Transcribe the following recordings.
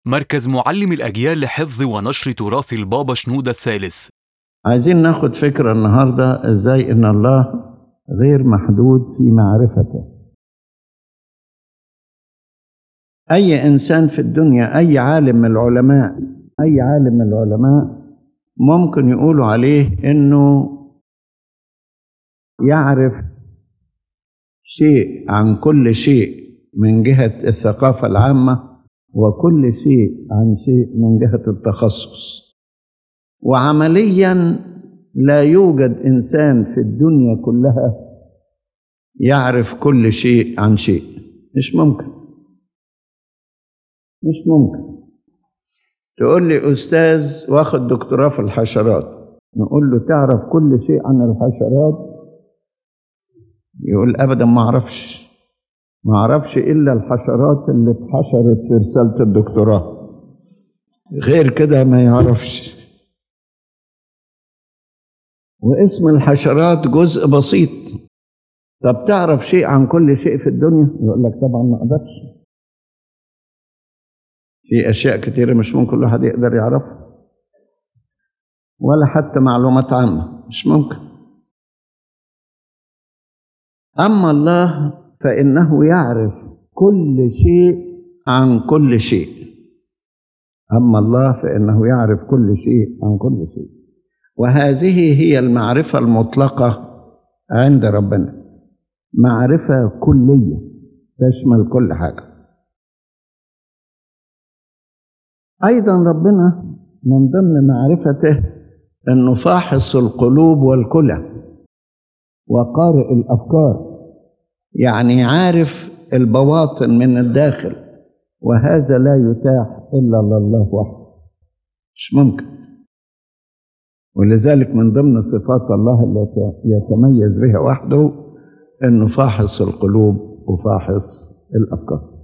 مركز معلم الأجيال لحفظ ونشر تراث البابا شنودة الثالث عايزين ناخد فكرة النهاردة ازاي ان الله غير محدود في معرفته اي انسان في الدنيا اي عالم من العلماء اي عالم من العلماء ممكن يقولوا عليه انه يعرف شيء عن كل شيء من جهة الثقافة العامة وكل شيء عن شيء من جهة التخصص وعمليا لا يوجد انسان في الدنيا كلها يعرف كل شيء عن شيء مش ممكن مش ممكن تقول لي استاذ واخد دكتوراه في الحشرات نقول له تعرف كل شيء عن الحشرات يقول ابدا ما اعرفش ما اعرفش الا الحشرات اللي اتحشرت في رساله الدكتوراه غير كده ما يعرفش واسم الحشرات جزء بسيط طب تعرف شيء عن كل شيء في الدنيا يقول لك طبعا ما اقدرش في اشياء كتيره مش ممكن كل واحد يقدر يعرفها ولا حتى معلومات عامه مش ممكن اما الله فانه يعرف كل شيء عن كل شيء اما الله فانه يعرف كل شيء عن كل شيء وهذه هي المعرفه المطلقه عند ربنا معرفه كليه تشمل كل حاجه ايضا ربنا من ضمن معرفته انه فاحص القلوب والكلى وقارئ الافكار يعني عارف البواطن من الداخل وهذا لا يتاح الا لله وحده مش ممكن ولذلك من ضمن صفات الله التي يتميز بها وحده انه فاحص القلوب وفاحص الافكار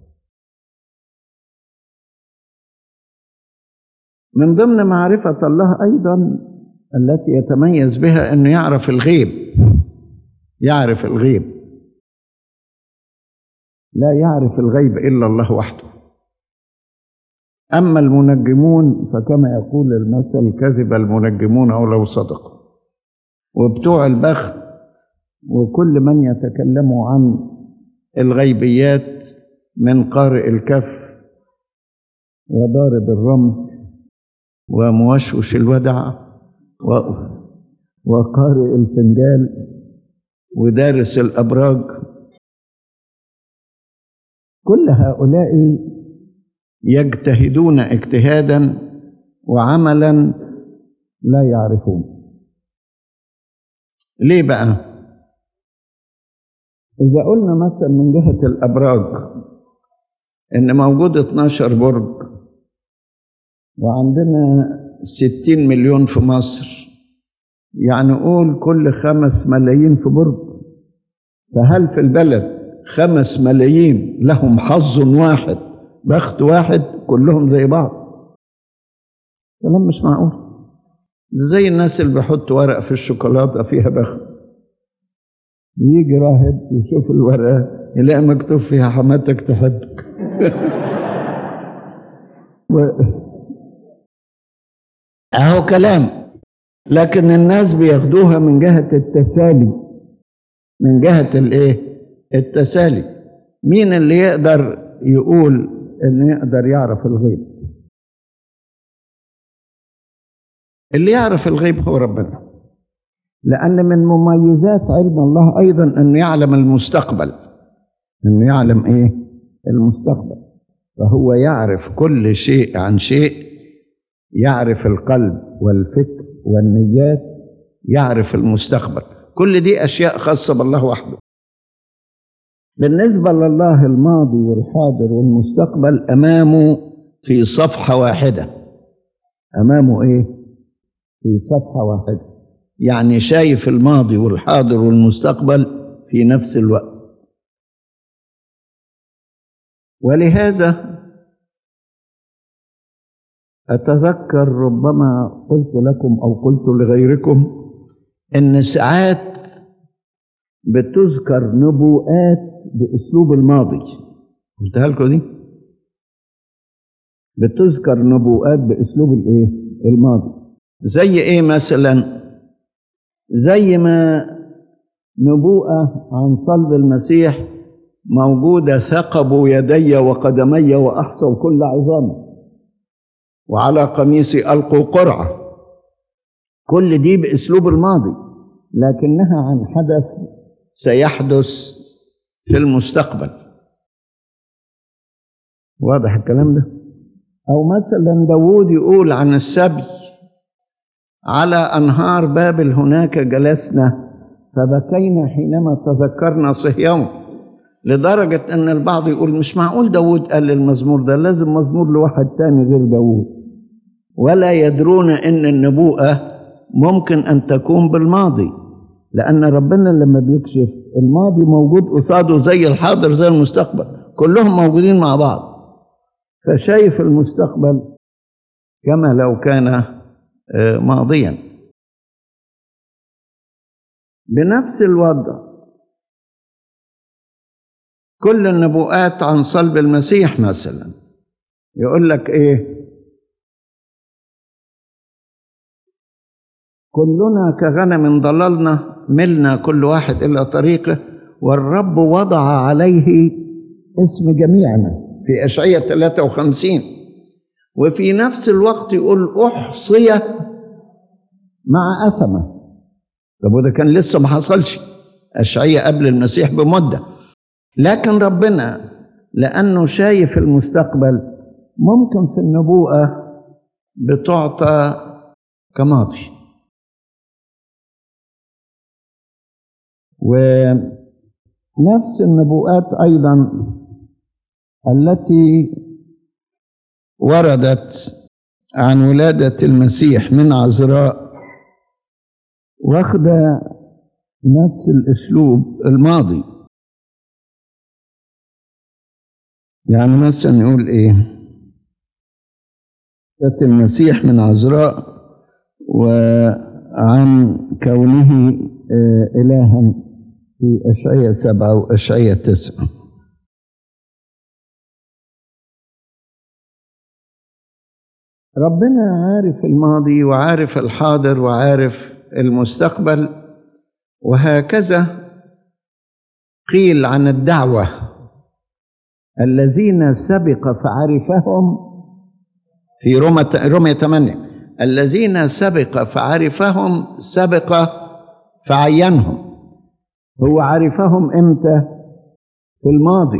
من ضمن معرفة الله أيضا التي يتميز بها أنه يعرف الغيب يعرف الغيب لا يعرف الغيب إلا الله وحده أما المنجمون فكما يقول المثل كذب المنجمون ولو صدقوا وبتوع البخت وكل من يتكلموا عن الغيبيات من قارئ الكف وضارب الرمل وموشوش الودع و... وقارئ الفنجال ودارس الأبراج كل هؤلاء يجتهدون اجتهادا وعملا لا يعرفون ليه بقى إذا قلنا مثلا من جهة الأبراج إن موجود 12 برج وعندنا ستين مليون في مصر يعني قول كل خمس ملايين في برج فهل في البلد خمس ملايين لهم حظ واحد بخت واحد كلهم زي بعض كلام مش معقول زي الناس اللي بيحطوا ورق في الشوكولاتة فيها بخت يجي راهب يشوف الورقة يلاقي مكتوب فيها حماتك تحبك و... اهو كلام لكن الناس بياخدوها من جهة التسالي من جهة الايه التسالي مين اللي يقدر يقول انه يقدر يعرف الغيب اللي يعرف الغيب هو ربنا لأن من مميزات علم الله أيضا أنه يعلم المستقبل أنه يعلم إيه المستقبل فهو يعرف كل شيء عن شيء يعرف القلب والفكر والنيات يعرف المستقبل كل دي أشياء خاصة بالله وحده بالنسبة لله الماضي والحاضر والمستقبل أمامه في صفحة واحدة أمامه إيه؟ في صفحة واحدة يعني شايف الماضي والحاضر والمستقبل في نفس الوقت ولهذا أتذكر ربما قلت لكم أو قلت لغيركم إن ساعات بتذكر نبوءات بأسلوب الماضي قلتها لكم دي بتذكر نبوءات باسلوب الايه الماضي زي ايه مثلا زي ما نبوءه عن صلب المسيح موجوده ثقبوا يدي وقدمي واحصوا كل عظامي وعلى قميصي القوا قرعه كل دي باسلوب الماضي لكنها عن حدث سيحدث في المستقبل واضح الكلام ده او مثلا داوود يقول عن السبي على انهار بابل هناك جلسنا فبكينا حينما تذكرنا صهيون لدرجة ان البعض يقول مش معقول داوود قال المزمور ده لازم مزمور لواحد تاني غير داوود ولا يدرون ان النبوءة ممكن ان تكون بالماضي لان ربنا لما بيكشف الماضي موجود قصاده زي الحاضر زي المستقبل كلهم موجودين مع بعض فشايف المستقبل كما لو كان ماضيا بنفس الوضع كل النبوءات عن صلب المسيح مثلا يقول لك ايه كلنا كغنم ضللنا ملنا كل واحد الى طريقه والرب وضع عليه اسم جميعنا في اشعياء 53 وفي نفس الوقت يقول احصي مع اثمه طب وده كان لسه ما حصلش اشعياء قبل المسيح بمده لكن ربنا لانه شايف المستقبل ممكن في النبوءه بتعطى كماضي ونفس النبوءات ايضا التي وردت عن ولاده المسيح من عذراء واخده نفس الاسلوب الماضي يعني مثلا يقول ايه المسيح من عذراء وعن كونه إلها في أشعية سبعة وأشعية تسعة ربنا عارف الماضي وعارف الحاضر وعارف المستقبل وهكذا قيل عن الدعوة الذين سبق فعرفهم في رومية 8 الذين سبق فعرفهم سبق فعينهم هو عرفهم امتى في الماضي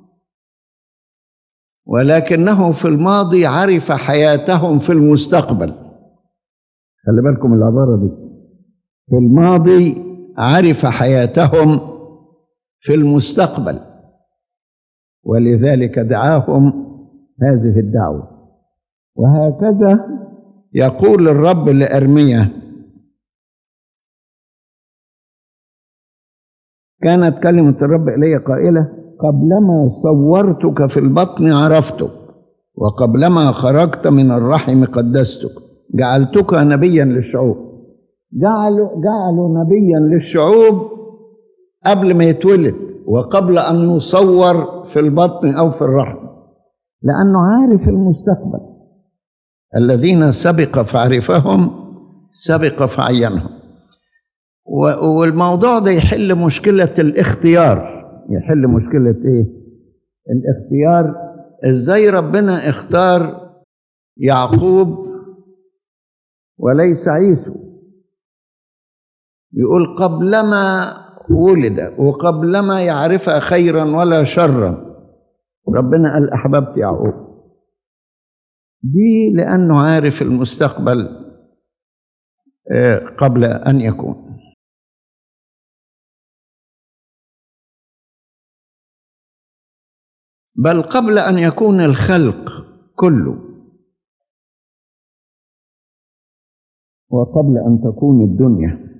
ولكنه في الماضي عرف حياتهم في المستقبل خلي بالكم العبارة دي في الماضي عرف حياتهم في المستقبل ولذلك دعاهم هذه الدعوة وهكذا يقول الرب لأرميا كانت كلمة الرب إلي قائلة قبلما صورتك في البطن عرفتك وقبلما خرجت من الرحم قدستك جعلتك نبيا للشعوب جعلوا جعلوا نبيا للشعوب قبل ما يتولد وقبل أن يصور في البطن أو في الرحم لأنه عارف المستقبل الذين سبق فعرفهم سبق فعينهم والموضوع ده يحل مشكلة الاختيار يحل مشكلة ايه الاختيار ازاي ربنا اختار يعقوب وليس عيسو يقول قبلما ولد وقبلما يعرف خيرا ولا شرا ربنا قال احببت يعقوب دي لانه عارف المستقبل قبل ان يكون بل قبل ان يكون الخلق كله وقبل ان تكون الدنيا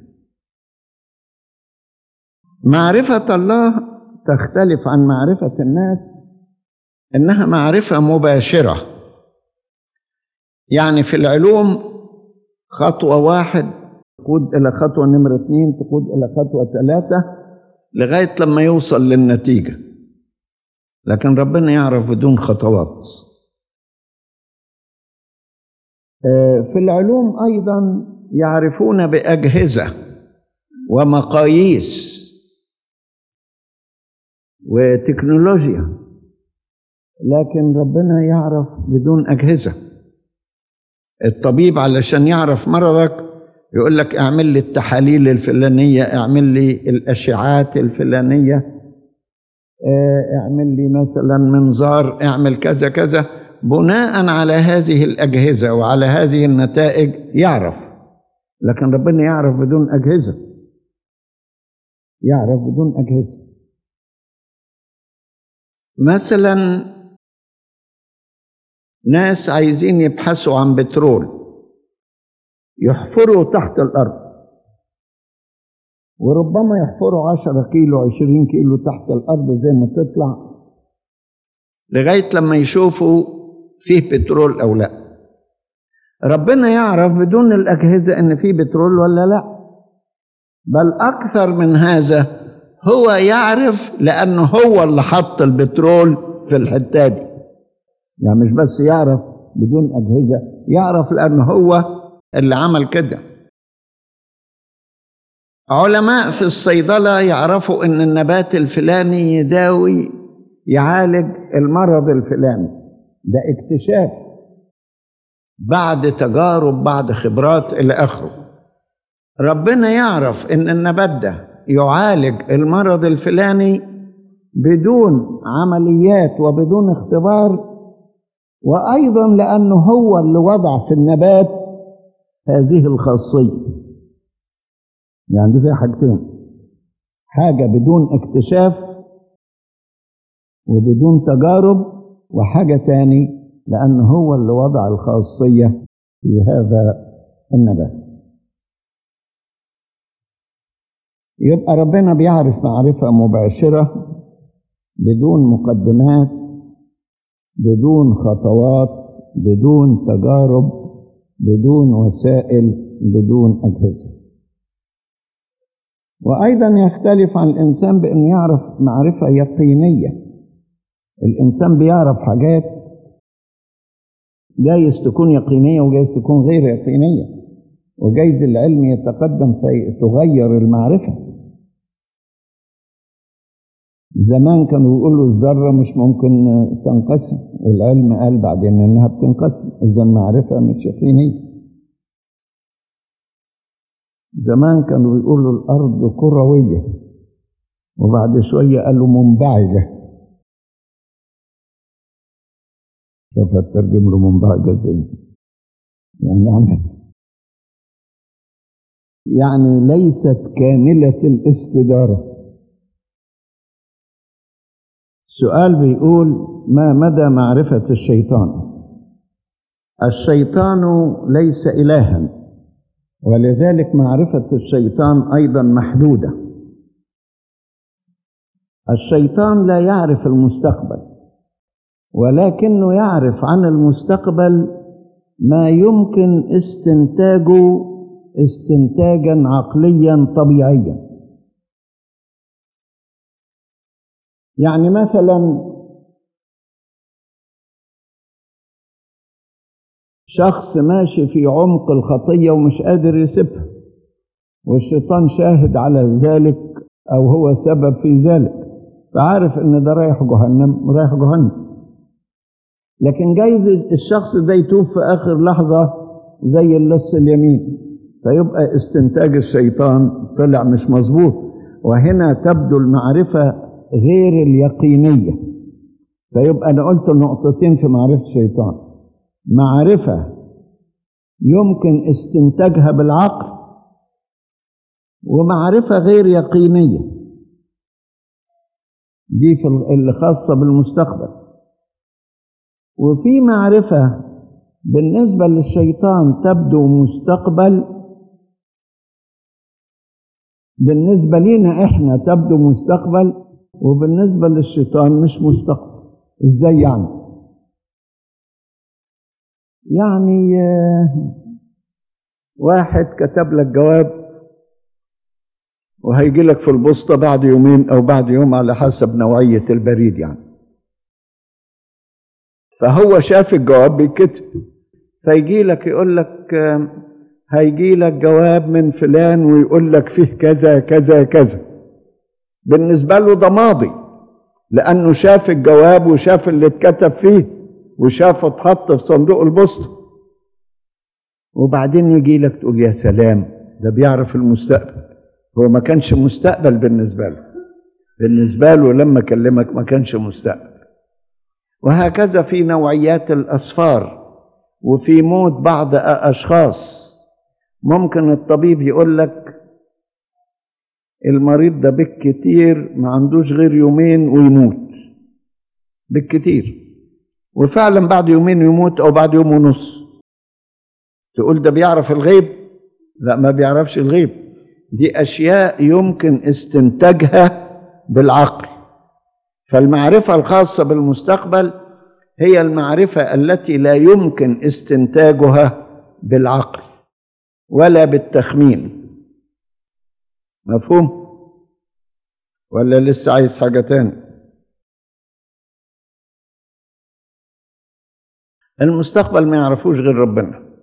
معرفه الله تختلف عن معرفه الناس انها معرفه مباشره يعني في العلوم خطوه واحد تقود الى خطوه نمره اثنين تقود الى خطوه ثلاثه لغايه لما يوصل للنتيجه لكن ربنا يعرف بدون خطوات آه، في العلوم أيضا يعرفون بأجهزة ومقاييس وتكنولوجيا لكن ربنا يعرف بدون أجهزة الطبيب علشان يعرف مرضك يقول لك اعمل لي التحاليل الفلانية اعمل لي الأشعات الفلانية آه، اعمل لي مثلا منظار اعمل كذا كذا بناء على هذه الأجهزة وعلى هذه النتائج يعرف لكن ربنا يعرف بدون أجهزة يعرف بدون أجهزة مثلا ناس عايزين يبحثوا عن بترول يحفروا تحت الأرض وربما يحفروا عشرة كيلو عشرين كيلو تحت الأرض زي ما تطلع لغاية لما يشوفوا فيه بترول أو لا ربنا يعرف بدون الأجهزة إن فيه بترول ولا لا بل أكثر من هذا هو يعرف لأنه هو اللي حط البترول في الحتة دي يعني مش بس يعرف بدون أجهزة يعرف لأنه هو اللي عمل كده علماء في الصيدلة يعرفوا إن النبات الفلاني يداوي يعالج المرض الفلاني ده اكتشاف بعد تجارب بعد خبرات إلى آخره ربنا يعرف إن النبات ده يعالج المرض الفلاني بدون عمليات وبدون اختبار وأيضا لأنه هو اللي وضع في النبات هذه الخاصية يعني دي فيها حاجتين حاجة بدون اكتشاف وبدون تجارب وحاجة تاني لأنه هو اللي وضع الخاصية في هذا النبات يبقى ربنا بيعرف معرفة مباشرة بدون مقدمات بدون خطوات بدون تجارب بدون وسائل بدون أجهزة وأيضا يختلف عن الإنسان بأنه يعرف معرفة يقينية الإنسان بيعرف حاجات جايز تكون يقينية وجايز تكون غير يقينية وجايز العلم يتقدم فتغير المعرفة زمان كانوا يقولوا الذرة مش ممكن تنقسم العلم قال بعدين انها بتنقسم اذا المعرفة مش يقينية زمان كانوا يقولوا الارض كروية وبعد شوية قالوا منبعجة سوف اترجم له منبعجة زي يعني يعني ليست كاملة الاستدارة سؤال بيقول ما مدى معرفة الشيطان الشيطان ليس إلها ولذلك معرفة الشيطان أيضا محدودة الشيطان لا يعرف المستقبل ولكنه يعرف عن المستقبل ما يمكن استنتاجه استنتاجا عقليا طبيعيا يعني مثلا شخص ماشي في عمق الخطية ومش قادر يسيبها والشيطان شاهد على ذلك أو هو سبب في ذلك فعارف إن ده رايح جهنم رايح جهنم لكن جايز الشخص ده يتوب في آخر لحظة زي اللص اليمين فيبقى استنتاج الشيطان طلع مش مظبوط وهنا تبدو المعرفة غير اليقينية فيبقى أنا قلت نقطتين في معرفة الشيطان معرفة يمكن استنتاجها بالعقل ومعرفة غير يقينية دي في اللي خاصة بالمستقبل وفي معرفة بالنسبة للشيطان تبدو مستقبل بالنسبة لنا احنا تبدو مستقبل وبالنسبة للشيطان مش مستقبل ازاي يعني يعني واحد كتب لك جواب وهيجي لك في البوسطة بعد يومين أو بعد يوم على حسب نوعية البريد يعني فهو شاف الجواب بيتكتب فيجي لك يقول لك آه، هيجي لك جواب من فلان ويقول لك فيه كذا كذا كذا بالنسبة له ده ماضي لأنه شاف الجواب وشاف اللي اتكتب فيه وشافه اتحط في صندوق البوسطة وبعدين يجي لك تقول يا سلام ده بيعرف المستقبل هو ما كانش مستقبل بالنسبة له بالنسبة له لما كلمك ما كانش مستقبل وهكذا في نوعيات الأسفار وفي موت بعض أشخاص ممكن الطبيب يقول لك المريض ده بالكتير ما عندوش غير يومين ويموت بالكتير وفعلا بعد يومين يموت او بعد يوم ونص تقول ده بيعرف الغيب لا ما بيعرفش الغيب دي اشياء يمكن استنتاجها بالعقل فالمعرفه الخاصه بالمستقبل هي المعرفه التي لا يمكن استنتاجها بالعقل ولا بالتخمين مفهوم ولا لسه عايز حاجه تاني المستقبل ما يعرفوش غير ربنا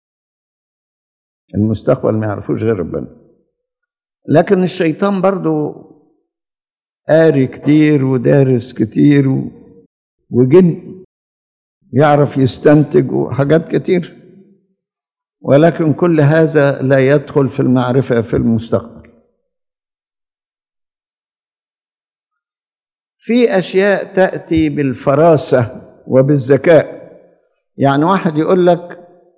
المستقبل ما يعرفوش غير ربنا لكن الشيطان برضو قاري كتير ودارس كتير و- وجن يعرف يستنتج وحاجات كتير ولكن كل هذا لا يدخل في المعرفة في المستقبل في أشياء تأتي بالفراسة وبالذكاء يعني واحد يقول لك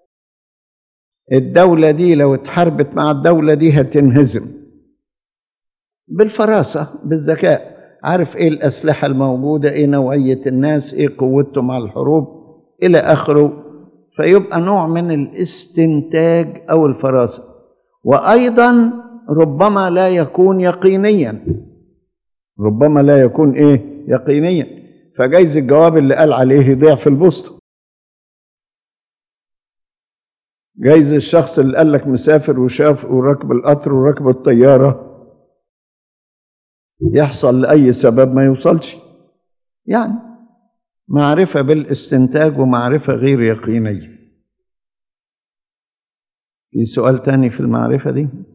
الدولة دي لو اتحاربت مع الدولة دي هتنهزم بالفراسة بالذكاء عارف ايه الأسلحة الموجودة ايه نوعية الناس ايه قوتهم على الحروب إلى آخره فيبقى نوع من الاستنتاج أو الفراسة وأيضا ربما لا يكون يقينيا ربما لا يكون ايه يقينيا فجايز الجواب اللي قال عليه يضيع في البوسطة جايز الشخص اللي قال لك مسافر وشاف وراكب القطر وراكب الطيارة يحصل لأي سبب ما يوصلش يعني معرفة بالاستنتاج ومعرفة غير يقينية في سؤال تاني في المعرفة دي